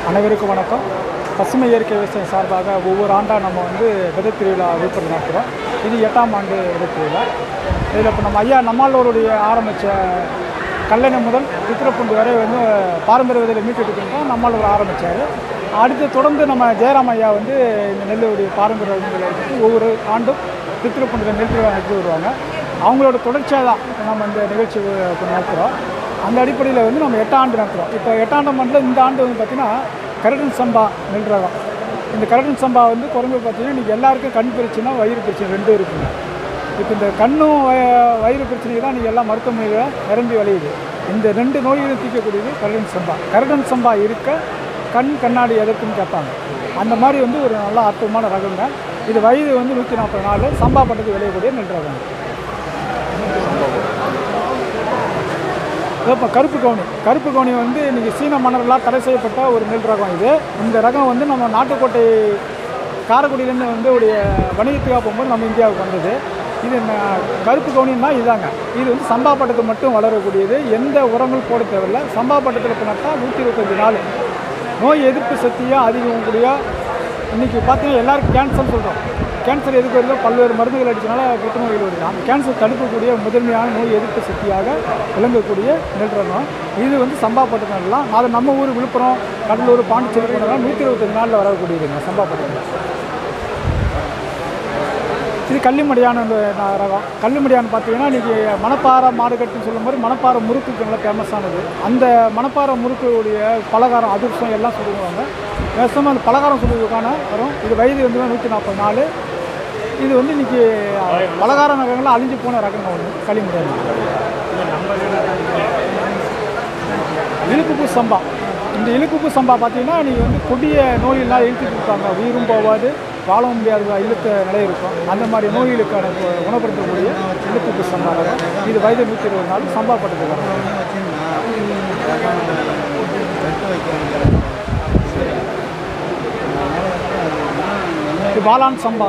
அனைவருக்கும் வணக்கம் பசுமை இயற்கை விவசாயம் சார்பாக ஒவ்வொரு ஆண்டாக நம்ம வந்து விதை திருவிழா விழுப்புரம் நடத்துகிறோம் இது எட்டாம் ஆண்டு விதை திருவிழா இதில் இப்போ நம்ம ஐயா நம்மாளோருடைய ஆரம்பித்த கல்லணை முதல் சித்திரப்புண்டு வரை வந்து பாரம்பரிய விதையில் மீட்டெடுக்கணும் நம்மாளூர் ஆரம்பித்தார் அடுத்து தொடர்ந்து நம்ம ஜெயராம் ஐயா வந்து இந்த நெல்லுடைய பாரம்பரிய விதைகளை எடுத்து ஒவ்வொரு ஆண்டும் சித்திரப்புண்டில் நெல் திருவிழா நடத்தி வருவாங்க அவங்களோட தொடர்ச்சியாக தான் நம்ம இந்த நிகழ்ச்சி இப்போ நடத்துகிறோம் அந்த அடிப்படையில் வந்து நம்ம எட்டாண்டு நடத்துகிறோம் இப்போ எட்டாண்டு மண்டலம் இந்த ஆண்டு வந்து பார்த்திங்கன்னா கரடன் சம்பா நெல் ரகம் இந்த கரடன் சம்பா வந்து குறைஞ்சு பார்த்தீங்கன்னா இன்றைக்கி எல்லாருக்கும் கண் பிரச்சனை வயிறு பிரச்சனை ரெண்டும் இருக்குங்க இப்போ இந்த கண்ணும் வய- வயிறு பிரச்சனைக்கு தான் இன்றைக்கி எல்லா மருத்துவமனையில் நிரம்பி விளையுது இந்த ரெண்டு நோய்களும் தீர்க்கக்கூடியது கரடன் சம்பா கரடன் சம்பா இருக்க கண் கண்ணாடி எதற்குன்னு கேட்பாங்க அந்த மாதிரி வந்து ஒரு நல்ல அற்புதமான ரகங்க இது வயது வந்து நூற்றி நாற்பது நாள் சம்பா பட்டத்துக்கு விளையக்கூடிய நெல் ரகம் இதோ இப்போ கருப்பு கவுனி கருப்பு கவுனி வந்து இன்றைக்கி சீன மன்னர்களால் தடை செய்யப்பட்ட ஒரு நெல் ரகம் இது இந்த ரகம் வந்து நம்ம நாட்டுக்கோட்டை காரைக்குடியிலேருந்து வந்து உடைய வணிகத்துக்காக போகும்போது நம்ம இந்தியாவுக்கு வந்தது இது ந- கருப்பு கவுனின்னா இதுதாங்க இது வந்து சம்பா பட்டத்துக்கு மட்டும் வளரக்கூடியது எந்த உரங்கள் போட தேவையில்லை சம்பா பட்டத்தில் இப்போ நட்டா நூற்றி இருபத்தஞ்சு நாள் நோய் எதிர்ப்பு சக்தியாக அதிகம் கூடிய இன்றைக்கி பார்த்தீங்கன்னா எல்லாருக்கும் கேன்சர் சொல்கிறோம் கேன்சர் எதுக்கு வருதோ பல்வேறு மருந்துகள் அடிச்சனால புற்றுநோய்கள் வருது அந்த கேன்சர் தடுக்கக்கூடிய முதன்மையான நோய் எதிர்ப்பு சக்தியாக விளங்கக்கூடிய நெல் ரகம் இது வந்து சம்பா பட்டணம்லாம் அது நம்ம ஊர் விழுப்புரம் கடலூர் பாண்டிச்சேரி போனதெல்லாம் நூற்றி இருபத்தஞ்சு நாளில் வரக்கூடியதுங்க சம்பா பட்டணம் இது கள்ளிமடியான இந்த ந- ரகம் கள்ளிமடியான்னு பார்த்தீங்கன்னா இன்றைக்கி மணப்பாறை மாடுகட்டுன்னு சொல்லும் போது மணப்பாறை முறுக்குக்கு நல்லா ஃபேமஸானது அந்த மணப்பாறை முறுக்குடைய பலகாரம் அதிர்ஷ்டம் எல்லாம் சொல்லுவாங்க மேக்ஸிமம் அந்த பலகாரம் சொல்லுவதுக்கான வரும் இது வயது வந்து நூற்றி நாற்பது நாலு இது வந்து இன்றைக்கி பலகார ரகங்கள்லாம் அழிஞ்சு போன ரகங்க ஒன்று களிமடியான இழுக்குப்பு சம்பா இந்த இழுக்குப்பு சம்பா பார்த்தீங்கன்னா நீங்கள் வந்து கொடிய நோயெல்லாம் இழுத்துட்டு இருப்பாங்க உயிரும் போகாது வாழ முடியாத இழுத்த நிலை இருக்கும் அந்த மாதிரி நோய்களுக்கான கு- குணப்படுத்தக்கூடிய இழுக்குப்பு சம்பா ரகம் இது வயது நூற்றி இருபது நாள் சம்பா பட்டது வரும் இது பாலான் சம்பா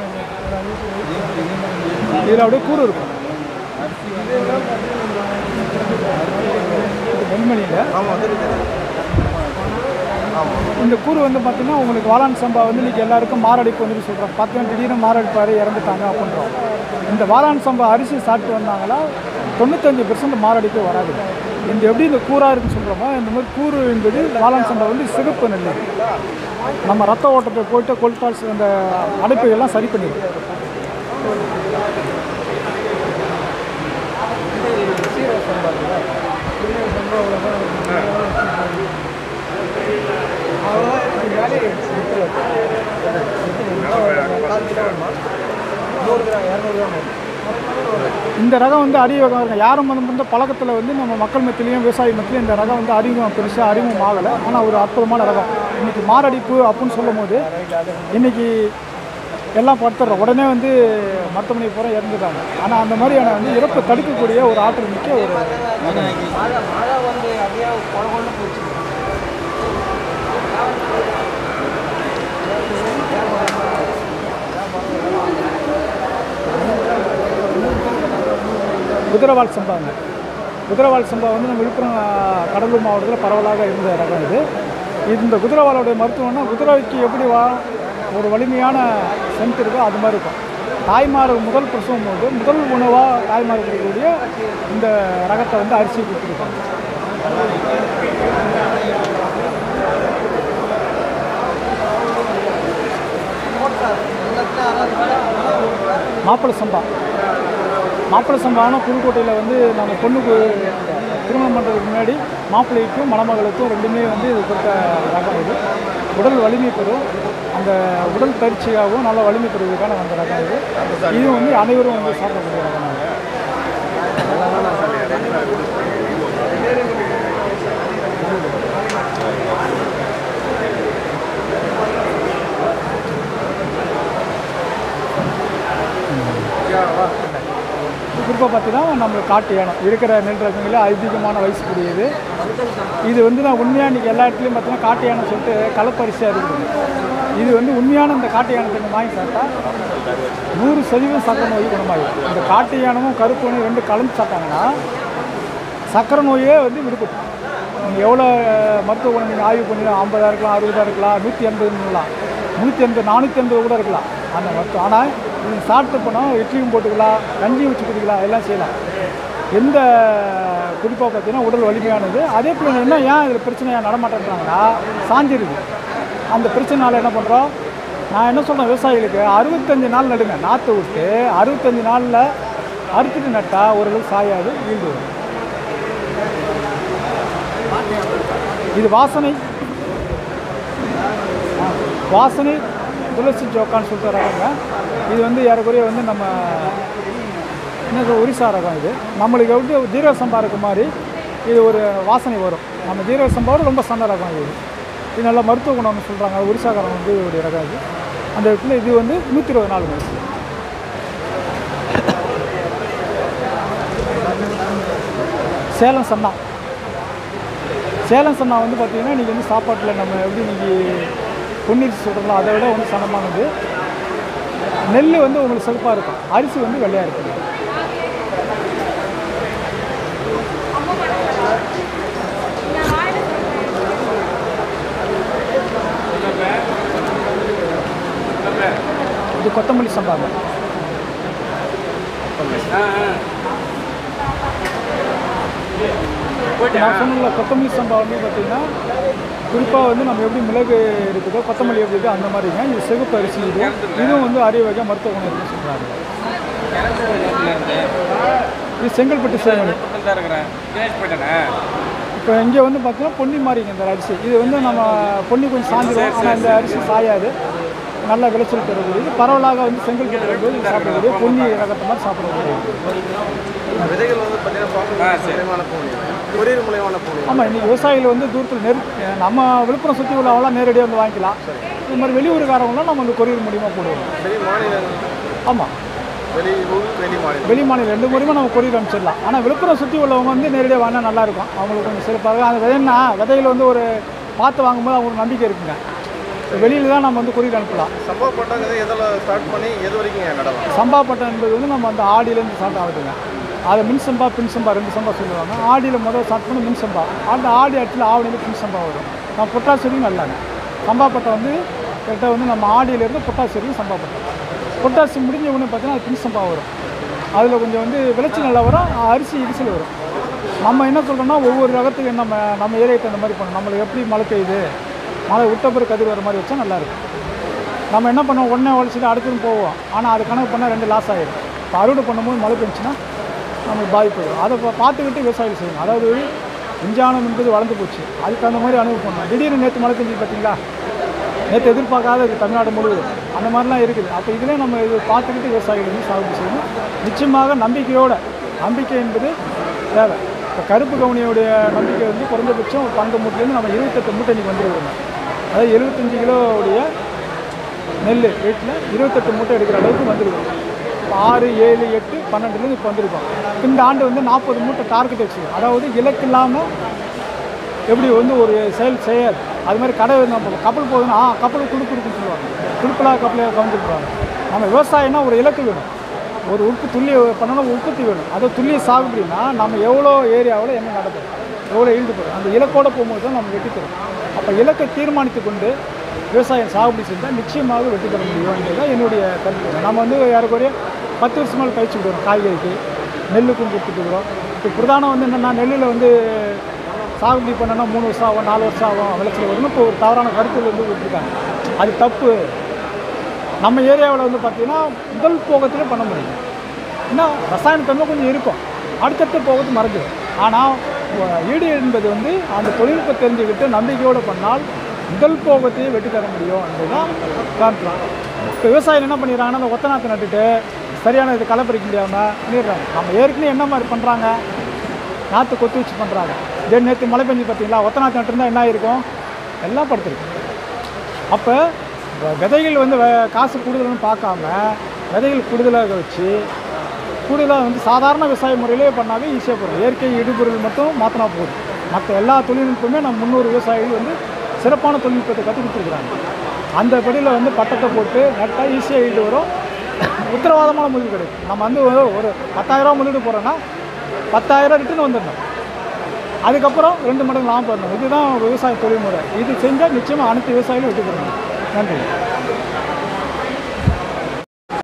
இதில் அப்படியே கூறு இருக்கும் இது வெண்மணியில் இந்த கூறு வந்து பார்த்தீங்கன்னா உங்களுக்கு வாளான் சம்பா வந்து இன்றைக்கி எல்லாருக்கும் மாரடைப்பு வந்து சொல்கிறோம் பார்த்தீங்கன்னா திடீர்னு மாரடைப்பார் இறந்துட்டாங்க அப்படின்றோம் இந்த வாளான் சம்பா அரிசி சாப்பிட்டு வந்தாங்களா தொண்ணூத்தஞ்சு பெர்சன்ட் மாரடைப்பு வராது இந்த எப்படி இந்த கூறாக இருக்குன்னு சொல்கிறோமோ இந்த மாதிரி கூறு என்பது வாளான் சம்பா வந்து சிகப்பு நெல் நம்ம ரத்த ஓட்டத்தை போயிட்டு கொல்டால்ஸ் அந்த அடைப்புகள்லாம் சரி பண்ணிடும் இந்த ரகம் வந்து அறிமுகம் இருக்கும் யாரும் வந்து வந்து பழக்கத்தில் வந்து நம்ம மக்கள் மத்தியிலையும் விவசாய மத்தியிலையும் இந்த ரகம் வந்து அறிமுகம் பெருசாக அறிமுகம் ஆகலை ஆனால் ஒரு அற்புதமான ரகம் இன்றைக்கி மாரடைப்பு அப்படின்னு சொல்லும் போது இன்றைக்கி எல்லாம் படுத்துடுறோம் உடனே வந்து மருத்துவமனை பூரா இறந்துட்டாங்க ஆனால் அந்த மாதிரியான வந்து இறப்பை தடுக்கக்கூடிய ஒரு ஆற்றல் மிக்க ஒரு குதிரவால் சம்பாங்க குதிரவால் சம்பா வந்து நம்ம விழுப்புரம் ஆஹ், கடலூர் மாவட்டத்தில் பரவலாக இருந்த ரகம் இது இந்த குதிரவாலோடைய மருத்துவம்னா குதிரைக்கு எப்படி வா ஒரு வலிமையான சென்ட் இருக்கோ அது மாதிரி இருக்கும் தாய்மார் முதல் பிரசவம் போது முதல் உணவாக தாய்மார் கொடுக்கக்கூடிய இந்த ரகத்தை வந்து அரிசி கொடுத்துருக்காங்க மாப்பிள்ளை சம்பா மாப்பிள்ளை சம்பானா புதுக்கோட்டையில் வந்து நம்ம பொண்ணுக்கு திருமணம் பண்ணுறதுக்கு முன்னாடி மாப்பிள்ளைக்கும் மணமகளுக்கும் ரெண்டுமே வந்து இது கொடுத்த ரகம் இது உடல் வலிமை பெறும் அந்த உடல் பயிற்சியாகவும் நல்ல வலிமை பெறுவதற்கான அந்த ரகம் இது இதுவும் வந்து அனைவரும் வந்து சாப்பிடக்கூடிய ரகம் இது. குறிப்பாக பார்த்தீங்கன்னா நம்மளுக்கு காட்டு யானம் இருக்கிற நெல் ரகங்களில் அதிகமான வயசு கூடியது இது வந்து நான் உண்மையாக இன்றைக்கி எல்லா இடத்துலையும் பார்த்தீங்கன்னா காட்டு யானம் சொல்லிட்டு கலப்பரிசியாக இருக்குது இது வந்து உண்மையான இந்த காட்டு யானத்தை நீங்கள் வாங்கி சாப்பிட்டா நூறு சதவீதம் சக்கரை நோய் குணமாகும் இந்த காட்டு யானமும் கருப்பு நோய் ரெண்டு கலந்து சாப்பிட்டாங்கன்னா சக்கரை நோயே வந்து விடுபடும் நீங்கள் எவ்வளோ மருத்துவ குணம் நீங்கள் ஆய்வு பண்ணி ஐம்பதாக இருக்கலாம் அறுபதாக இருக்கலாம் நூற்றி எண்பதுலாம் நூற்றி எண்பது நானூற்றி எண்பது கூட இருக்கலாம் அந்த மருத்துவம் ஆனால் நீங்கள் சாப்பிட்டு போனால் இட்லியும் போட்டுக்கலாம் கஞ்சியும் வச்சு குடிக்கலாம் எல்லாம் செய்யலாம் எந்த குறிப்பாக பார்த்தீங்கன்னா உடல் வலிமையானது அதே போல் என்ன ஏன் இதில் பிரச்சனையாக நடமாட்டேன்றாங்கன்னா சாஞ்சிருது அந்த பிரச்சனைனால என்ன பண்ணுறோம் நான் என்ன சொல்கிறேன் விவசாயிகளுக்கு அறுபத்தஞ்சு நாள் நடுங்க நாற்று விட்டு அறுபத்தஞ்சு நாளில் அறுத்துட்டு நட்டால் ஓரளவு சாயாது ஈல்டு வரும் இது வாசனை ஆ, வாசனை துளசி ஜோக்கான்னு சொல்லிட்டு ரகங்க இது வந்து ஏறக்குறைய வந்து நம்ம என்ன சொல்ற ஒரிசா ரகம் இது நம்மளுக்கு எப்படி ஜீரக சம்பா இருக்க மாதிரி இது ஒரு வாசனை வரும் நம்ம ஜீரக சம்பாவோட ரொம்ப சன்ன ரகம் இது இது நல்ல மருத்துவ குணம்னு சொல்கிறாங்க அது ஒரிசாக்காரன் வந்து இதோடைய ரகம் இது அந்த இடத்துல இது வந்து நூற்றி இருபது நாள் வயசு சேலம் சன்னா சேலம் சன்னா வந்து பார்த்திங்கன்னா இன்றைக்கி வந்து சாப்பாட்டில் நம்ம எப்படி இன்றைக்கி பொன்னீர் சொல்கிறோம் அதை விட வந்து சனமானது நெல் வந்து உங்களுக்கு செழுப்பாக இருக்கும் அரிசி வந்து வெள்ளையாக இருக்குது இது கொத்தமல்லி சம்பாங்க நான் சொன்னல கொத்தமல்லி சம்பா வந்து பார்த்தீங்கன்னா குறிப்பாக வந்து நம்ம எப்படி மிளகு இருக்குதோ கொத்தமல்லி எப்படி இருக்கோ அந்த மாதிரிங்க இது சிவப்பு அரிசி இது இதுவும் வந்து அரிய வகை மருத்துவ குணம் இருக்குன்னு சொல்கிறாங்க இது செங்கல்பட்டு சேவல் தான் இருக்கிறேன் தினேஷ் போயிட்டேனே இப்போ இங்கே வந்து பார்த்தீங்கன்னா பொன்னி மாதிரிங்க இந்த அரிசி இது வந்து நம்ம பொன்னி கொஞ்சம் சாஞ்சிரும் ஆனால் இந்த அரிசி சாயாது நல்ல விளைச்சல் தரக்கூடியது பரவலாக வந்து செங்கல்பட்டு வந்து சாப்பிடக்கூடிய பொன்னி ரகத்தை மாதிரி சாப்பிடக்கூடியது விதைகள் வந்து பார்த்தீங்கன்னா ஆ, பாசனம் சரி. மூலியமா அனுப்ப முடியும் கொரியர் மூலியமா அனுப்ப முடியும் ஆமாம் இன்றைக்கி விவசாயிகள் வந்து தூரத்தில் நெரு நம்ம விழுப்புரம் சுற்றி உள்ளவங்களாம் நேரடியாக வந்து வாங்கிக்கலாம் இது மாதிரி வெளியூருக்காரவங்களாம் நம்ம வந்து கொரியர் மூலியமாக போடுவோம் வெளி மாநிலங்கள் ஆமாம் வெளி ஊர் வெளி மாநிலம் வெளி மாநிலம் ரெண்டு மூலியமாக நம்ம கொரியர் அனுப்பிச்சிடலாம் ஆனால் விழுப்புரம் சுற்றி உள்ளவங்க வந்து நேரடியாக வாங்கினா நல்லாயிருக்கும் அவங்களுக்கு கொஞ்சம் சிறப்பாக இருக்கும் அந்த விதைன்னா விதையில் வந்து ஒரு பார்த்து வாங்கும்போது அவங்களுக்கு நம்பிக்கை இருக்குங்க வெளியில் தான் நம்ம வந்து கொரியர் அனுப்பலாம் சம்பவ பட்டாங்க எதில் ஸ்டார்ட் பண்ணி எது வரைக்கும் நடலாம் சம்பா பட்டம் என்பது வந்து நம்ம அந்த ஆடியிலேருந்து ஸ்டார்ட் ஆகுதுங்க அது மின் சம்பா பின் சம்பா ரெண்டு சம்பா சொல்லுவாங்க ஆடியில் முதல் ஸ்டார்ட் பண்ணி மின் சம்பா அந்த ஆடி இடத்துல ஆவணியில் பின் சம்பா வரும் நம்ம பொட்டாசி வரைக்கும் நல்லாங்க சம்பா பட்டம் வந்து கரெக்டாக வந்து நம்ம ஆடியிலேருந்து பொட்டாசி வரைக்கும் சம்பா பட்டம் பொட்டாசி முடிஞ்ச உடனே பார்த்தீங்கன்னா அது பின் சம்பா வரும் அதில் கொஞ்சம் வந்து விளைச்சல் நல்லா வரும் அரிசி இடிசல் வரும் நம்ம என்ன சொல்கிறோம்னா ஒவ்வொரு ரகத்துக்கு நம்ம நம்ம ஏரியாவுக்கு தகுந்த மாதிரி பண்ணணும் நம்மளுக்கு எப்படி மழை பெய்யுது மழை விட்ட பிறகு கதிர் வர மாதிரி வச்சா நல்லாயிருக்கும் நம்ம என்ன பண்ணுவோம் உடனே உழைச்சிட்டு அடுத்ததும் போவோம் ஆனால் அது கணக்கு பண்ணால் ரெண்டு லாஸ் ஆகிடும் இப்போ அறுவடை பண்ணும்போது மழை பெஞ்சுன்னா நமக்கு பாதிப்பு வரும் அதை பா- பார்த்துக்கிட்டு விவசாயம் செய்யணும் அதாவது விஞ்ஞானம் என்பது வளர்ந்து போச்சு அதுக்கு தகுந்த மாதிரி அனுபவம் பண்ணணும் திடீர்னு நேற்று மழை பெஞ்சு பார்த்தீங்களா நேற்று எதிர்பார்க்காத இது தமிழ்நாடு முழுவதும் அந்த மாதிரிலாம் இருக்குது அப்போ இதில் நம்ம இது பார்த்துக்கிட்டு விவசாயிகள் வந்து சாகுபடி செய்யணும் நிச்சயமாக நம்பிக்கையோட நம்பிக்கை என்பது தேவை இப்போ கருப்பு கவுனியோடைய நம்பிக்கை வந்து குறைந்தபட்சம் ஒரு பன்னெண்டு மூட்டைலேருந்து நம்ம இருபத்தெட்டு மூட்டை இன்றைக்கி வந்துருக்கோம் அதாவது எழுபத்தஞ்சு கிலோவுடைய நெல் வீட்டில் இருபத்தெட்டு மூட்டை எடுக்கிற அளவுக்கு வந்திருக்கும் இப்போ ஆறு ஏழு எட்டு பன்னெண்டுலேருந்து இப்போ வந்திருக்கோம் இந்த ஆண்டு வந்து நாற்பது மூட்டை டார்கெட் வச்சுருக்கோம் அதாவது இலக்கு இல்லாமல் எப்படி வந்து ஒரு செயல் செய்யாது அது மாதிரி கடை நம்ம கப்பல் போகுதுன்னா ஆ கப்பல் துடுப்பு இருக்குன்னு சொல்லுவாங்க துடுப்பிலா கப்பலை கவுந்துருப்பாங்க நம்ம விவசாயம்னா ஒரு இலக்கு வேணும் ஒரு உற்பத்தி துல்லிய பண்ணணும் உற்பத்தி வேணும் அதை துல்லிய சாகுபடினா நம்ம எவ்வளோ ஏரியாவில் என்ன நடக்குது எவ்வளோ ஈடுபடும் அந்த இலக்கோடு போகும்போது தான் நம்ம வெற்றி தரும் அப்போ இலக்கை தீர்மானித்து கொண்டு விவசாயம் சாகுபடி செஞ்சால் நிச்சயமாக வெற்றி பெற முடியும்ன்றது தான் என்னுடைய கருத்து நம்ம வந்து ஏறக்குறைய பத்து வருஷமாக பயிற்சி விடுறோம் காய்கறிக்கு நெல்லுக்கும் கொடுத்துட்டுருக்குறோம் இப்போ பிரதானம் வந்து என்னென்னா நெல்லில் வந்து சாகுபடி பண்ணனா மூணு வருஷம் ஆகும் நாலு வருஷம் ஆகும் விளைச்சல் வரும்னு இப்போ ஒரு தவறான கருத்தில் வந்து விட்டுருக்காங்க அது தப்பு நம்ம ஏரியாவில் வந்து பார்த்திங்கன்னா முதல் போகத்திலே பண்ண முடியும் இன்னும் ரசாயன தன்மை கொஞ்சம் இருக்கும் அடுத்தடுத்த போகத்து மறைஞ்சிடும் ஆனால் ஈடு என்பது வந்து அந்த தொழில்நுட்ப தெரிஞ்சுக்கிட்டு நம்பிக்கையோடு பண்ணால் முதல் போகத்தையே வெட்டி தர முடியும் என்பதுதான் காரணம் இப்போ விவசாயம் என்ன பண்ணிடுறாங்கன்னா அந்த ஒத்த நாற்று நட்டுட்டு சரியான இது களை பறிக்க முடியாமல் பண்ணிடுறாங்க நம்ம ஏற்கனவே என்ன மாதிரி பண்ணுறாங்க நாற்று கொத்து வச்சு பண்ணுறாங்க இதே நேற்று மழை பெஞ்சு பார்த்தீங்களா ஒத்த நாற்று நட்டுருந்தா என்ன ஆயிருக்கும் எல்லாம் படுத்துருக்கு அப்போ விதைகள் வந்து வ- காசு கூடுதல்னு பார்க்காம விதைகள் கூடுதலாக வச்சு கூடுதலாக வந்து சாதாரண விவசாய முறையிலே பண்ணாவே ஈஸியாக போகும் இயற்கை இடுபொருள் மட்டும் மாற்றினா போதும் மற்ற எல்லா தொழில்நுட்பமே நம்ம முன்னூறு விவசாயிகள் வந்து சிறப்பான தொழில்நுட்பத்தை கற்றுக் கொடுத்துருக்குறாங்க அந்த படியில் வந்து பட்டத்தை போட்டு நட்டால் ஈஸியாக ஈடு வரும் உத்தரவாதமான முதலீடு கிடைக்கும் நம்ம வந்து ஒரு- ஒரு பத்தாயிரரூவா முதலீடு போகிறோன்னா பத்தாயிரம் ரிட்டர்ன் வந்துடணும் அதுக்கப்புறம் ரெண்டு மடங்கு லாபம் பெறணும் இதுதான் விவசாய தொழில்முறை இது செஞ்சால் நிச்சயமாக அனைத்து விவசாயிகளும் வெற்றி பெறணும் நன்றி